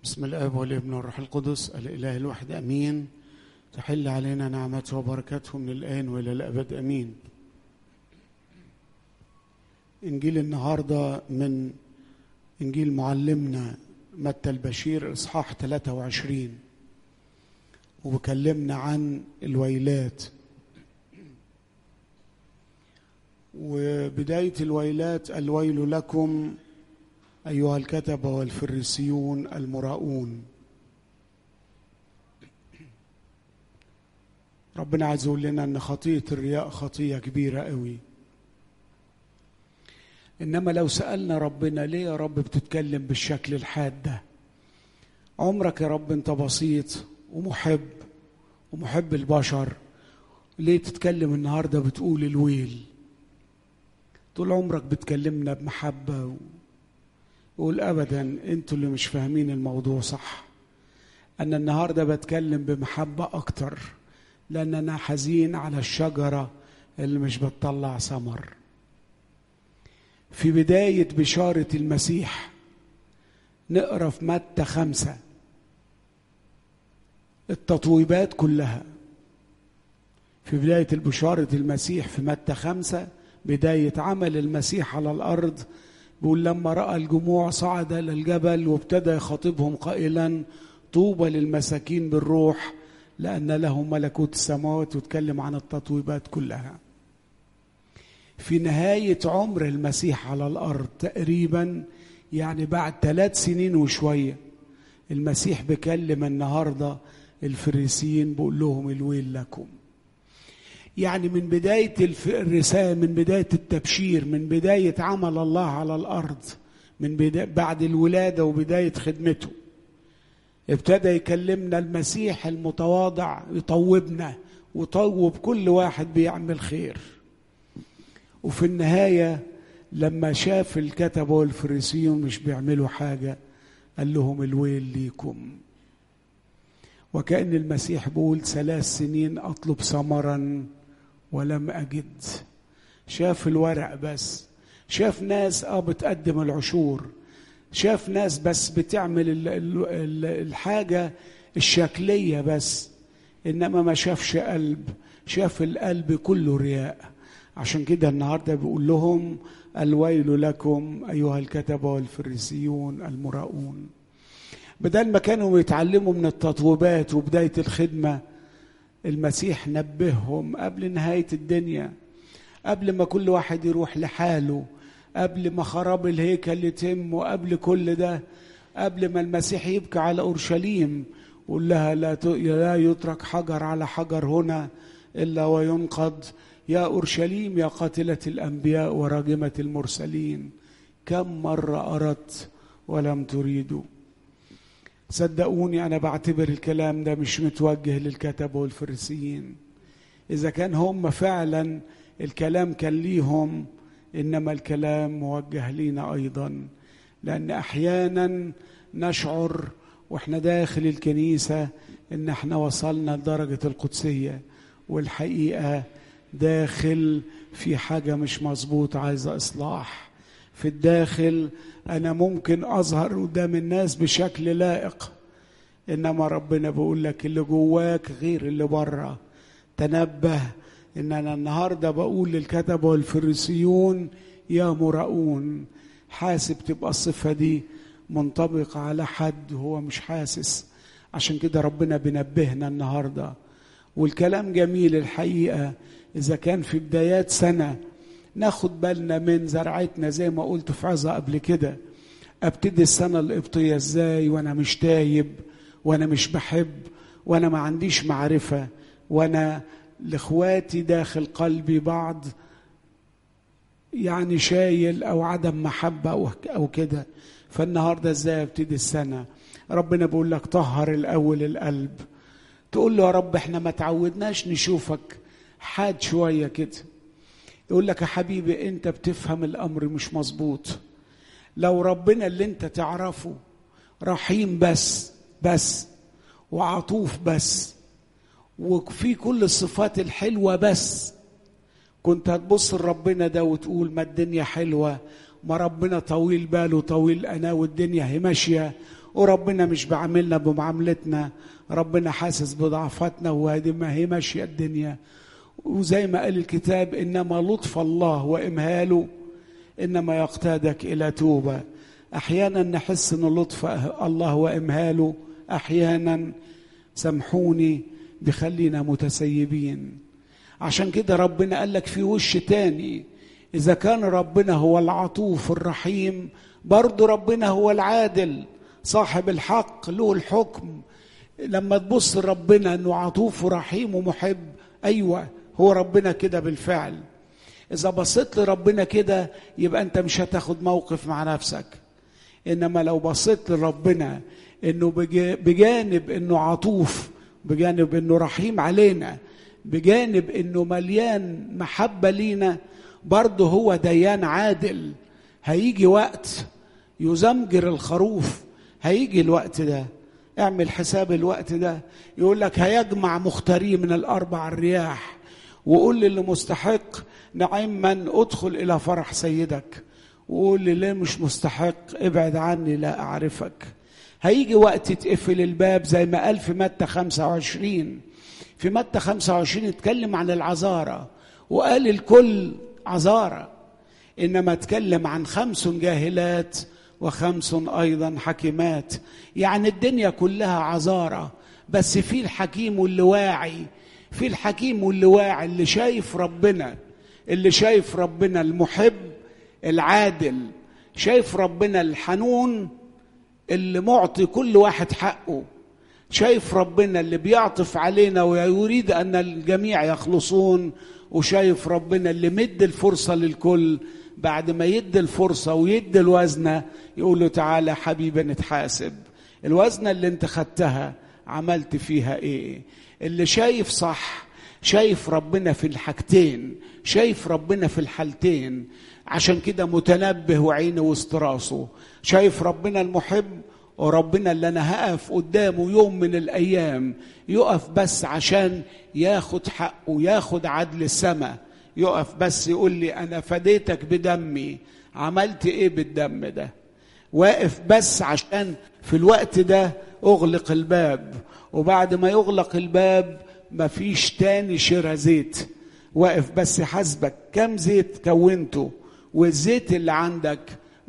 بسم الاب والابن والروح القدس الاله الواحد امين تحل علينا نعمته وبركاته من الان والى الابد امين انجيل النهارده من انجيل معلمنا متى البشير اصحاح 23 وبكلمنا عن الويلات وبدايه الويلات الويل لكم ايها الكتبه والفريسيون المراؤون ربنا عايز يقول لنا ان خطيه الرياء خطيه كبيره قوي انما لو سالنا ربنا ليه يا رب بتتكلم بالشكل الحاد ده عمرك يا رب انت بسيط ومحب ومحب البشر ليه تتكلم النهارده بتقول الويل طول عمرك بتكلمنا بمحبه و... قول ابدا انتوا اللي مش فاهمين الموضوع صح انا النهارده بتكلم بمحبه اكتر لان انا حزين على الشجره اللي مش بتطلع ثمر في بدايه بشاره المسيح نقرا في متى خمسه التطويبات كلها في بدايه البشاره المسيح في متى خمسه بدايه عمل المسيح على الارض بيقول لما راى الجموع صعد الى الجبل وابتدى يخاطبهم قائلا طوبى للمساكين بالروح لان لهم ملكوت السماوات واتكلم عن التطويبات كلها في نهايه عمر المسيح على الارض تقريبا يعني بعد ثلاث سنين وشويه المسيح بيكلم النهارده الفريسيين بيقول لهم الويل لكم يعني من بداية الرسالة من بداية التبشير من بداية عمل الله على الأرض من بداية بعد الولادة وبداية خدمته ابتدى يكلمنا المسيح المتواضع يطوبنا وطوب كل واحد بيعمل خير وفي النهاية لما شاف الكتبة والفريسيون مش بيعملوا حاجة قال لهم الويل ليكم وكأن المسيح بيقول ثلاث سنين أطلب ثمرا ولم أجد شاف الورق بس شاف ناس اه بتقدم العشور شاف ناس بس بتعمل ال ال الحاجة الشكلية بس إنما ما شافش قلب شاف القلب كله رياء عشان كده النهارده بيقول لهم الويل لكم أيها الكتبة والفريسيون المراؤون بدل ما كانوا يتعلموا من التطويبات وبداية الخدمة المسيح نبههم قبل نهاية الدنيا قبل ما كل واحد يروح لحاله قبل ما خراب الهيكل يتم وقبل كل ده قبل ما المسيح يبكي على أورشليم قول لها لا لا يترك حجر على حجر هنا إلا وينقض يا أورشليم يا قاتلة الأنبياء وراجمة المرسلين كم مرة أردت ولم تريدوا صدقوني أنا بعتبر الكلام ده مش متوجه للكتبة والفريسيين إذا كان هم فعلا الكلام كان ليهم إنما الكلام موجه لينا أيضا لأن أحيانا نشعر وإحنا داخل الكنيسة إن إحنا وصلنا لدرجة القدسية والحقيقة داخل في حاجة مش مظبوط عايزة إصلاح في الداخل أنا ممكن أظهر قدام الناس بشكل لائق إنما ربنا بيقول لك اللي جواك غير اللي بره تنبه إن أنا النهاردة بقول للكتبة والفريسيون يا مراؤون حاسب تبقى الصفة دي منطبقة على حد هو مش حاسس عشان كده ربنا بينبهنا النهاردة والكلام جميل الحقيقة إذا كان في بدايات سنة ناخد بالنا من زرعتنا زي ما قلت في عظة قبل كده ابتدي السنة القبطية ازاي وانا مش تايب وانا مش بحب وانا ما عنديش معرفة وانا لاخواتي داخل قلبي بعض يعني شايل او عدم محبة او, أو كده فالنهاردة ازاي ابتدي السنة ربنا بيقول لك طهر الاول القلب تقول له يا رب احنا ما تعودناش نشوفك حاد شوية كده يقول لك يا حبيبي انت بتفهم الامر مش مظبوط لو ربنا اللي انت تعرفه رحيم بس بس وعطوف بس وفي كل الصفات الحلوه بس كنت هتبص لربنا ده وتقول ما الدنيا حلوه ما ربنا طويل باله طويل انا والدنيا هي ماشيه وربنا مش بعاملنا بمعاملتنا ربنا حاسس بضعفاتنا وهذه ما هي ماشيه الدنيا وزي ما قال الكتاب انما لطف الله وامهاله انما يقتادك الى توبه احيانا نحس ان لطف الله وامهاله احيانا سامحوني بيخلينا متسيبين عشان كده ربنا قال لك في وش تاني اذا كان ربنا هو العطوف الرحيم برضه ربنا هو العادل صاحب الحق له الحكم لما تبص ربنا انه عطوف ورحيم ومحب ايوه هو ربنا كده بالفعل اذا بصيت لربنا كده يبقى انت مش هتاخد موقف مع نفسك انما لو بصيت لربنا انه بجانب انه عطوف بجانب انه رحيم علينا بجانب انه مليان محبه لينا برضه هو ديان عادل هيجي وقت يزمجر الخروف هيجي الوقت ده اعمل حساب الوقت ده يقول لك هيجمع مختاريه من الاربع الرياح وقول للي مستحق نعما ادخل الى فرح سيدك وقول لي ليه مش مستحق ابعد عني لا اعرفك هيجي وقت يتقفل الباب زي ما قال في متى 25 في متى 25 اتكلم عن العذارى وقال الكل عذارى انما اتكلم عن خمس جاهلات وخمس ايضا حكيمات يعني الدنيا كلها عذارى بس في الحكيم واللي واعي في الحكيم واللي واعي اللي شايف ربنا اللي شايف ربنا المحب العادل شايف ربنا الحنون اللي معطي كل واحد حقه شايف ربنا اللي بيعطف علينا ويريد ان الجميع يخلصون وشايف ربنا اللي مد الفرصه للكل بعد ما يدي الفرصه ويدي الوزنه يقول له تعالى حبيبي نتحاسب الوزنه اللي انت خدتها عملت فيها ايه اللي شايف صح شايف ربنا في الحاجتين شايف ربنا في الحالتين عشان كده متنبه وعينه وسط راسه شايف ربنا المحب وربنا اللي انا هقف قدامه يوم من الايام يقف بس عشان ياخد حقه ياخد عدل السماء يقف بس يقول لي انا فديتك بدمي عملت ايه بالدم ده واقف بس عشان في الوقت ده اغلق الباب وبعد ما يغلق الباب مفيش تاني شراء زيت واقف بس حاسبك كم زيت كونته والزيت اللي عندك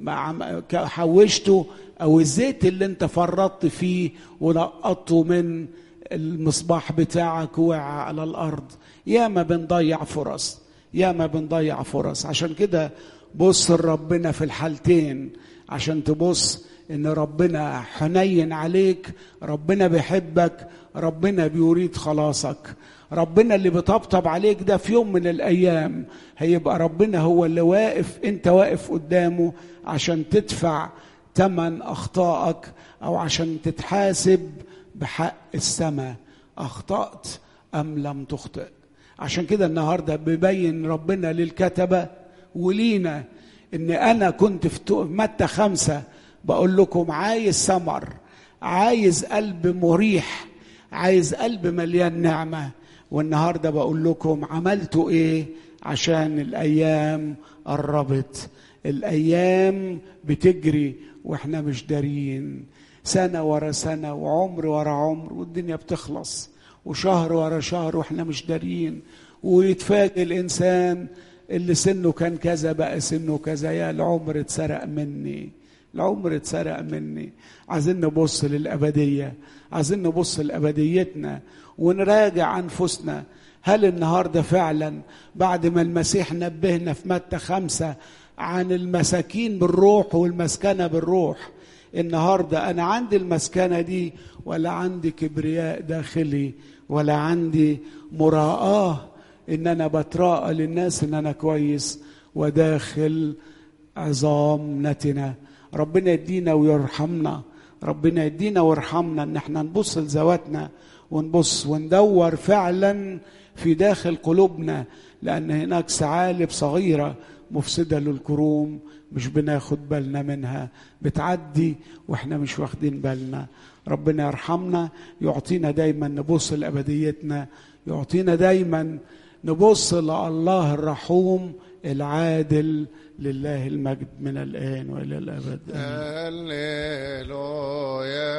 حوشته او الزيت اللي انت فرطت فيه ونقطته من المصباح بتاعك وقع على الارض ياما بنضيع فرص ياما بنضيع فرص عشان كده بص لربنا في الحالتين عشان تبص ان ربنا حنين عليك ربنا بيحبك ربنا بيريد خلاصك ربنا اللي بيطبطب عليك ده في يوم من الايام هيبقى ربنا هو اللي واقف انت واقف قدامه عشان تدفع ثمن اخطائك او عشان تتحاسب بحق السماء اخطات ام لم تخطئ عشان كده النهارده بيبين ربنا للكتبه ولينا ان انا كنت في متى خمسه بقول لكم عايز ثمر عايز قلب مريح عايز قلب مليان نعمه والنهارده بقول لكم عملتوا ايه عشان الايام قربت الايام بتجري واحنا مش دارين سنه ورا سنه وعمر ورا عمر والدنيا بتخلص وشهر ورا شهر واحنا مش دارين ويتفاجئ الانسان اللي سنه كان كذا بقى سنه كذا يا العمر اتسرق مني العمر اتسرق مني عايزين نبص للأبدية عايزين نبص لأبديتنا ونراجع أنفسنا هل النهاردة فعلا بعد ما المسيح نبهنا في متى خمسة عن المساكين بالروح والمسكنة بالروح النهاردة أنا عندي المسكنة دي ولا عندي كبرياء داخلي ولا عندي مراءة إن أنا بتراءى للناس إن أنا كويس وداخل عظام نتنه ربنا يدينا ويرحمنا ربنا يدينا ويرحمنا ان احنا نبص لذواتنا ونبص وندور فعلا في داخل قلوبنا لان هناك ثعالب صغيره مفسده للكروم مش بناخد بالنا منها بتعدي واحنا مش واخدين بالنا ربنا يرحمنا يعطينا دايما نبص لابديتنا يعطينا دايما نبص لله الرحوم العادل لله المجد من الآن وإلى الأبد آمين هللويا